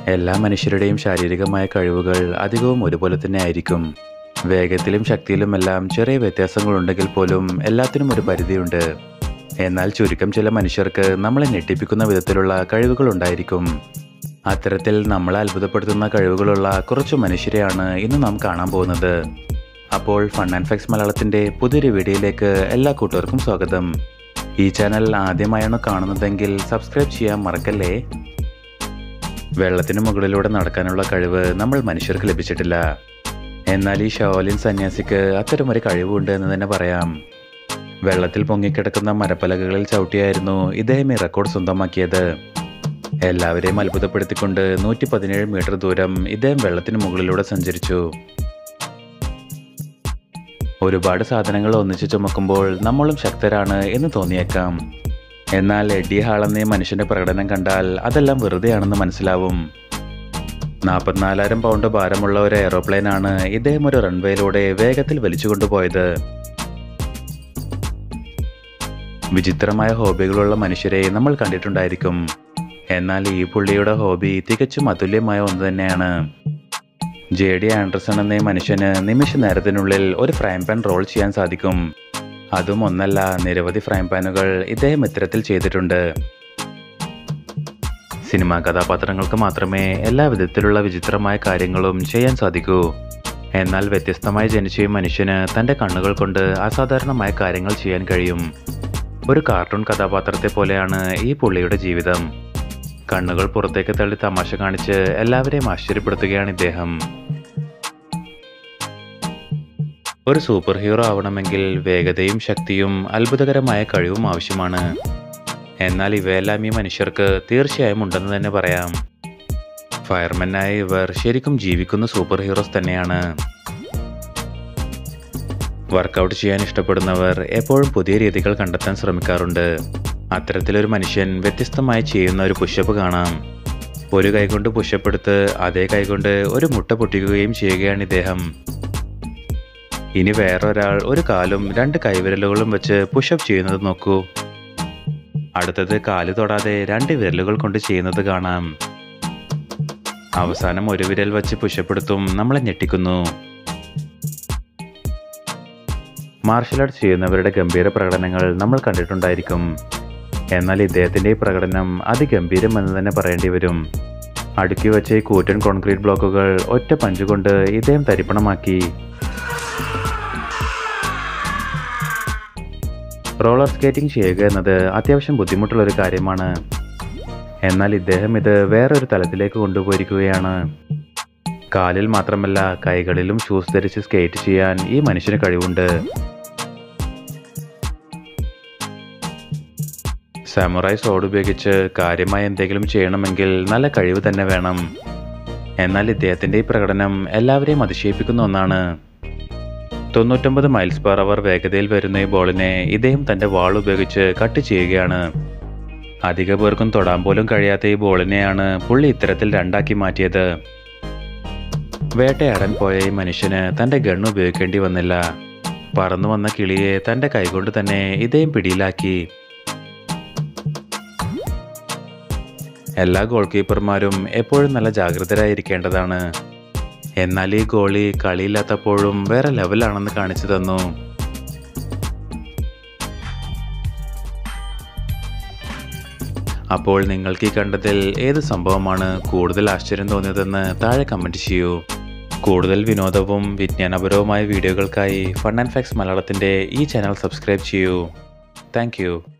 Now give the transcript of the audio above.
എല്ലാ മനുഷ്യരുടെയും ശാരീരികമായ കഴിവുകൾ അധികവും ഒരുപോലെ തന്നെ ആയിരിക്കും വേഗത്തിലും ശക്തിയിലുമെല്ലാം ചെറിയ വ്യത്യാസങ്ങളുണ്ടെങ്കിൽ പോലും എല്ലാത്തിനും ഒരു പരിധിയുണ്ട് എന്നാൽ ചുരുക്കം ചില മനുഷ്യർക്ക് നമ്മളെ ഞെട്ടിപ്പിക്കുന്ന വിധത്തിലുള്ള കഴിവുകൾ ഉണ്ടായിരിക്കും അത്തരത്തിൽ നമ്മളെ അത്ഭുതപ്പെടുത്തുന്ന കഴിവുകളുള്ള കുറച്ച് മനുഷ്യരെയാണ് ഇന്ന് നാം കാണാൻ പോകുന്നത് അപ്പോൾ ഫൺ ആൻഡ് ഫെക്സ് മലയാളത്തിൻ്റെ പുതിയൊരു വീഡിയോയിലേക്ക് എല്ലാ കൂട്ടുകാർക്കും സ്വാഗതം ഈ ചാനൽ ആദ്യമായാണ് കാണുന്നതെങ്കിൽ സബ്സ്ക്രൈബ് ചെയ്യാൻ മറക്കല്ലേ വെള്ളത്തിന് മുകളിലൂടെ നടക്കാനുള്ള കഴിവ് നമ്മൾ മനുഷ്യർക്ക് ലഭിച്ചിട്ടില്ല എന്നാൽ ഈ ഷോലിൻ സന്യാസിക്ക് അത്തരമൊരു കഴിവുണ്ട് എന്ന് തന്നെ പറയാം വെള്ളത്തിൽ പൊങ്ങിക്കിടക്കുന്ന മരപ്പലകകളിൽ ചവിട്ടിയായിരുന്നു ഇദ്ദേഹം ഈ റെക്കോർഡ് സ്വന്തമാക്കിയത് എല്ലാവരെയും അത്ഭുതപ്പെടുത്തിക്കൊണ്ട് നൂറ്റി പതിനേഴ് മീറ്റർ ദൂരം ഇദ്ദേഹം വെള്ളത്തിന് മുകളിലൂടെ സഞ്ചരിച്ചു ഒരുപാട് സാധനങ്ങൾ ഒന്നിച്ച് ചുമക്കുമ്പോൾ നമ്മളും ശക്തരാണ് എന്ന് തോന്നിയേക്കാം എന്നാൽ എഡി ഹാൾ എന്ന ഈ മനുഷ്യന്റെ പ്രകടനം കണ്ടാൽ അതെല്ലാം വെറുതെയാണെന്ന് മനസ്സിലാവും നാൽപ്പത്തിനാലായിരം പൗണ്ട് ഭാരമുള്ള ഒരു എയ്റോപ്ലെയിനാണ് ഇദ്ദേഹം ഒരു റൺവേയിലൂടെ വേഗത്തിൽ വലിച്ചുകൊണ്ടുപോയത് വിചിത്രമായ ഹോബികളുള്ള മനുഷ്യരെ നമ്മൾ കണ്ടിട്ടുണ്ടായിരിക്കും എന്നാൽ ഈ പുള്ളിയുടെ ഹോബി തികച്ചും അതുല്യമായ ഒന്ന് തന്നെയാണ് ജെ ഡി ആൻഡർസൺ എന്ന ഈ മനുഷ്യന് നിമിഷ നേരത്തിനുള്ളിൽ ഒരു ഫ്രൈം പാൻ റോൾ ചെയ്യാൻ സാധിക്കും അതും ഒന്നല്ല നിരവധി ഫ്രൈം പാനുകൾ ഇദ്ദേഹം ഇത്തരത്തിൽ ചെയ്തിട്ടുണ്ട് സിനിമാ കഥാപാത്രങ്ങൾക്ക് മാത്രമേ എല്ലാ വിധത്തിലുള്ള വിചിത്രമായ കാര്യങ്ങളും ചെയ്യാൻ സാധിക്കൂ എന്നാൽ വ്യത്യസ്തമായി ജനിച്ച ഈ മനുഷ്യന് തൻ്റെ കണ്ണുകൾ കൊണ്ട് അസാധാരണമായ കാര്യങ്ങൾ ചെയ്യാൻ കഴിയും ഒരു കാർട്ടൂൺ കഥാപാത്രത്തെ പോലെയാണ് ഈ പുള്ളിയുടെ ജീവിതം കണ്ണുകൾ പുറത്തേക്ക് തള്ളി തമാശ കാണിച്ച് എല്ലാവരെയും ആശ്ചര്യപ്പെടുത്തുകയാണ് ഇദ്ദേഹം ഒരു സൂപ്പർ ഹീറോ ആവണമെങ്കിൽ വേഗതയും ശക്തിയും അത്ഭുതകരമായ കഴിവും ആവശ്യമാണ് എന്നാൽ ഇവയെല്ലാം ഈ മനുഷ്യർക്ക് തീർച്ചയായും ഉണ്ടെന്ന് തന്നെ പറയാം ഫയർമാനായ ഇവർ ശരിക്കും ജീവിക്കുന്ന സൂപ്പർ ഹീറോസ് തന്നെയാണ് വർക്കൗട്ട് ചെയ്യാൻ ഇഷ്ടപ്പെടുന്നവർ എപ്പോഴും പുതിയ രീതികൾ കണ്ടെത്താൻ ശ്രമിക്കാറുണ്ട് അത്തരത്തിലൊരു മനുഷ്യൻ വ്യത്യസ്തമായി ചെയ്യുന്ന ഒരു പുഷപ്പ് കാണാം ഒരു കൈകൊണ്ട് പുഷപ്പ് എടുത്ത് അതേ കൈകൊണ്ട് ഒരു മുട്ട പൊട്ടിക്കുകയും ചെയ്യുകയാണ് ഇദ്ദേഹം ഇനി വേറൊരാൾ ഒരു കാലും രണ്ട് കൈവിരലുകളും വെച്ച് പുഷപ്പ് ചെയ്യുന്നത് നോക്കൂ അടുത്തത് കാല് തൊടാതെ രണ്ട് വിരലുകൾ കൊണ്ട് ചെയ്യുന്നത് കാണാം അവസാനം ഒരു വിരൽ വെച്ച് പുഷപ്പ് എടുത്തും നമ്മളെ ഞെട്ടിക്കുന്നു മാർഷൽ ആർട്സ് ചെയ്യുന്നവരുടെ ഗംഭീര പ്രകടനങ്ങൾ നമ്മൾ കണ്ടിട്ടുണ്ടായിരിക്കും എന്നാൽ ഇദ്ദേഹത്തിൻ്റെ ഈ പ്രകടനം അതിഗംഭീരം എന്ന് തന്നെ പറയേണ്ടി വരും അടുക്കി വെച്ച ഈ കൂറ്റൻ കോൺക്രീറ്റ് ബ്ലോക്കുകൾ ഒറ്റ പഞ്ചുകൊണ്ട് ഇദ്ദേഹം തരിപ്പണമാക്കി റോളർ സ്കേറ്റിംഗ് ചെയ്യുക എന്നത് അത്യാവശ്യം ബുദ്ധിമുട്ടുള്ള ഒരു കാര്യമാണ് എന്നാൽ ഇദ്ദേഹം ഇത് വേറൊരു തലത്തിലേക്ക് കൊണ്ടുപോയിരിക്കുകയാണ് കാലിൽ മാത്രമല്ല കൈകളിലും ഷൂസ് ധരിച്ച് സ്കേറ്റ് ചെയ്യാൻ ഈ മനുഷ്യന് കഴിവുണ്ട് സാമുറായി സോഡ് ഉപയോഗിച്ച് കാര്യമായ എന്തെങ്കിലും ചെയ്യണമെങ്കിൽ നല്ല കഴിവ് തന്നെ വേണം എന്നാൽ ഇദ്ദേഹത്തിൻ്റെ ഈ പ്രകടനം എല്ലാവരെയും അതിശയിപ്പിക്കുന്ന ഒന്നാണ് തൊണ്ണൂറ്റൊമ്പത് മൈൽസ് പെർ അവർ വേഗതയിൽ വരുന്ന ഈ ബോളിനെ ഇദ്ദേഹം തൻ്റെ വാൾ ഉപയോഗിച്ച് കട്ട് ചെയ്യുകയാണ് അധിക പേർക്കും തൊടാൻ പോലും കഴിയാത്ത ഈ ബോളിനെയാണ് പുള്ളി ഇത്തരത്തിൽ രണ്ടാക്കി മാറ്റിയത് വേട്ടയാടാൻ പോയ ഈ മനുഷ്യന് തൻ്റെ ഗണ്ണ് ഉപയോഗിക്കേണ്ടി വന്നില്ല പറന്നു വന്ന കിളിയെ തൻ്റെ കൈകൊണ്ട് തന്നെ ഇദ്ദേഹം പിടിയിലാക്കി എല്ലാ ഗോൾ കീപ്പർമാരും എപ്പോഴും നല്ല ജാഗ്രതരായിരിക്കേണ്ടതാണ് എന്നാൽ ഈ ഗോളി കളിയില്ലാത്തപ്പോഴും വേറെ ലെവലാണെന്ന് കാണിച്ചു തന്നു അപ്പോൾ നിങ്ങൾക്ക് ഈ കണ്ടതിൽ ഏത് സംഭവമാണ് കൂടുതൽ ആശ്ചര്യം തോന്നിയതെന്ന് താഴെ കമൻറ്റ് ചെയ്യൂ കൂടുതൽ വിനോദവും വിജ്ഞാനപരവുമായ വീഡിയോകൾക്കായി ഫൺ ആൻഡ് ഫാക്സ് മലയാളത്തിൻ്റെ ഈ ചാനൽ സബ്സ്ക്രൈബ് ചെയ്യൂ താങ്ക്